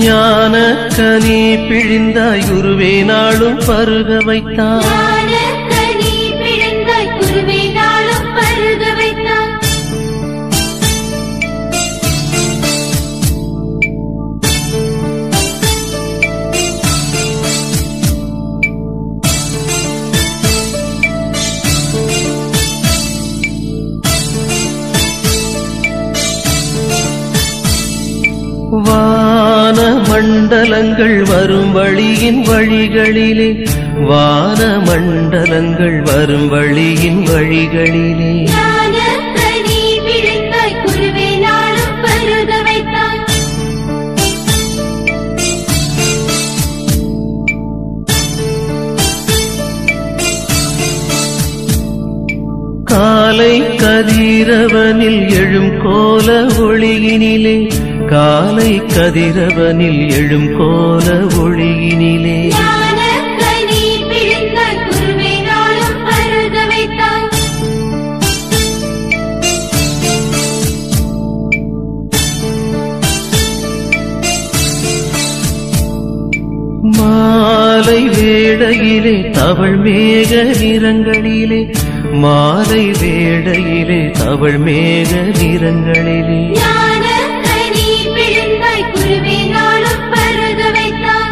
ஞான கனி பிழிந்தாய் குருவே நாளும் பருக வைத்தாய் ஞானக்கனி பிழிந்தாய் குருவே நாளும் பருக வைத்தாய் வான மண்டலங்கள் வரும் வழியின் வழிகளிலே வான மண்டலங்கள் வரும் வழியின் வழிகளிலே ஞானக்கனி பிழிந்தாய் குருவே நாளும் பருக வைத்தாய் காலை கதிரவனில் எழும் கோல ஒளியினிலே காலை கதிரவனில் எழும் கோல ஒளியினிலே ஞானக்கனி பிழிந்தாய் குருவே நாளும் பருக வைத்தாய் மாலை வேளையிலே தவள் மேக நிறங்களிலே மாலை வேளையிலே தவள் மேக நிறங்களிலே ஞானக்கனி பிழிந்தாய் குருவே நாளும் பருக வைத்தாய்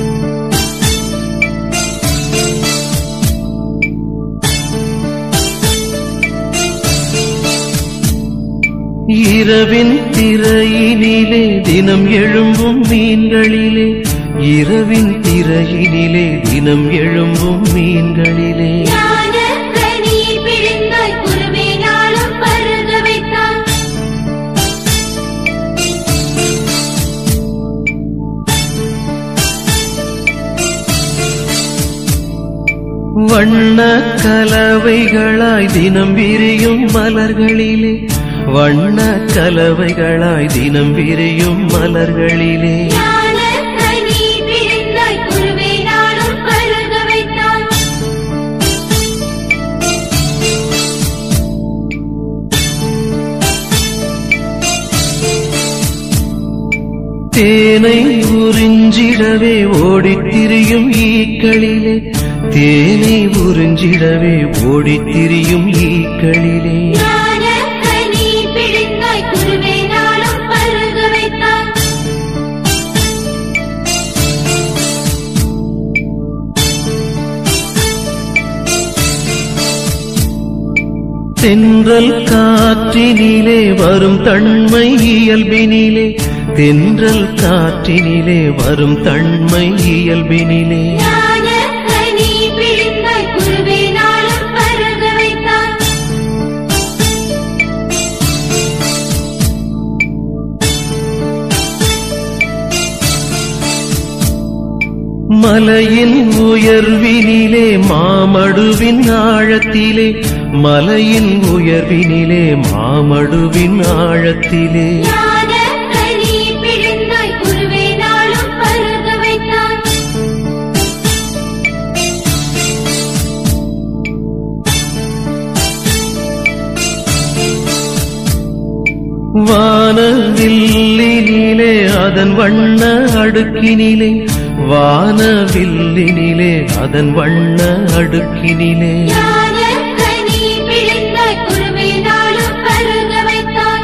இரவின் திரையினிலே தினம் எழும்பும் மீன்களிலே இரவின் திரையினிலே தினம் எழும்பும் மீன்களிலே ஞானக்கனி பிழிந்தாய் குருவே நாளும் பருக வைத்தாய் வண்ண கலவைகளாய் தினம் விரியும் மலர்களிலே வண்ண கலவைகளாய் தினம் விரியும் மலர்களிலே ஞானக்கனி பிழிந்தாய் குருவே நாளும் பருக வைத்தாய் தேனை உறிஞ்சிடவே ஓடித் திரியும் ஈக்களிலே தேனை உறிஞ்சிடவே ஓடித் திரியும் ஈக்களிலே ஞானக்கனி பிழிந்தாய் குருவே நாளும் பருக வைத்தாய் தென்றல் காற்றினிலே வரும் தன்மை இயல்பினிலே தென்றல் காற்றினிலே வரும் தன்மை இயல்பினிலே ஞானக்கனி பிழிந்தாய் குருவே நாளும் பருக வைத்தாய் மலையின் உயர்வினிலே மாமடுவின் ஆழத்திலே மலையின் உயர்வினிலே மாமடுவின் ஆழத்திலே ஞானக்கனி பிழிந்தாய் குருவே நாளும் பருக வைத்தாய் வானவில்லினிலே அதன் வண்ண அடுக்கினிலே வானவில்லினிலே அதன் வண்ண அடுக்கினிலே ஞானக்கனி பிழிந்தாய் குருவே நாளும் பருக வைத்தாய்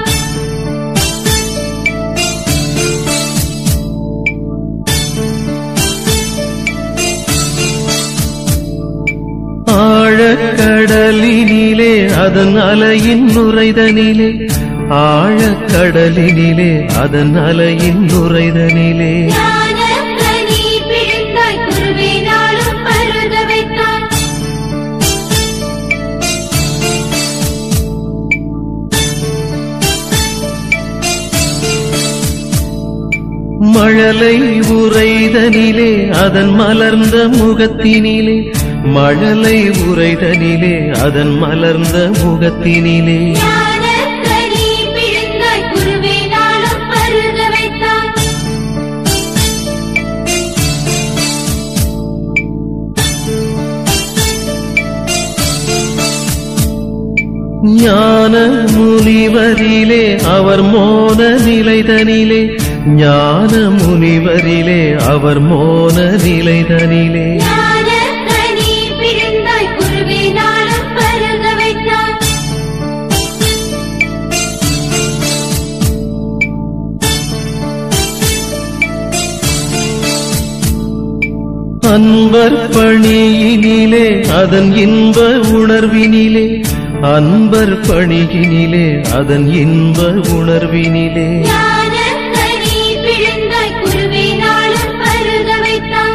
ஆழக்கடலினிலே அதன் அலையின் நுரைதனிலே ஆழக்கடலினிலே அதன் அலையின் நுரைதனிலே ஞானக்கனி பிழிந்தாய் குருவே நாளும் பருக வைத்தாய் மழலை உரைதனிலே அதன் மலர்ந்த முகத்தினிலே மழலை உரைதனிலே அதன் மலர்ந்த முகத்தினிலே ஞானக்கனி பிழிந்தாய் குருவே நாளும் பருக வைத்தாய் ஞான முனிவரிலே அவர் மோன நிலைதனிலே ஞான முனிவரிலே அவர் மோன நிலைதனிலே ஞான கனி பிழிந்தாய் குருவே நாளும் பருக வைத்தாய் அன்பர் பணியினிலே அதன் இன்ப உணர்வினிலே அன்பர் பணியினிலே அதன் இன்ப உணர்வினிலே ஞான கனி பிழிந்தாய் குருவே நாளும் பருக வைத்தாய்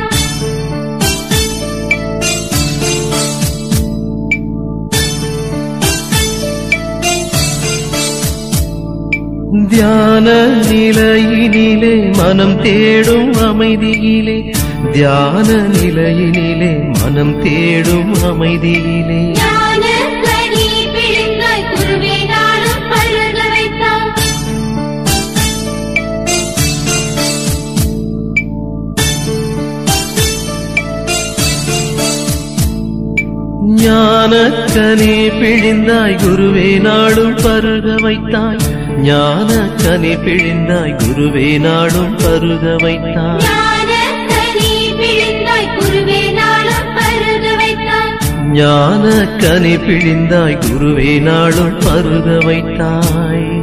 தியான நிலையினிலே மனம் தேடும் அமைதியிலே தியான நிலையினிலே மனம் தேடும் அமைதியிலே ஞான கனி பிழிந்தாய் குருவே நாளும் பருக வைத்தாய் ஞானக்கனி பிழிந்தாய் குருவே நாடும் பருக வைத்தாய் ஞானக்கனி பிழிந்தாய் குருவே நாடும் பருக வைத்தாய் ஞான கனி பிழிந்தாய் குருவே நாளும் பருக வைத்தாய் ஞானக்கனி பிழிந்தாய் குருவே நாடும் பருக வைத்தாய்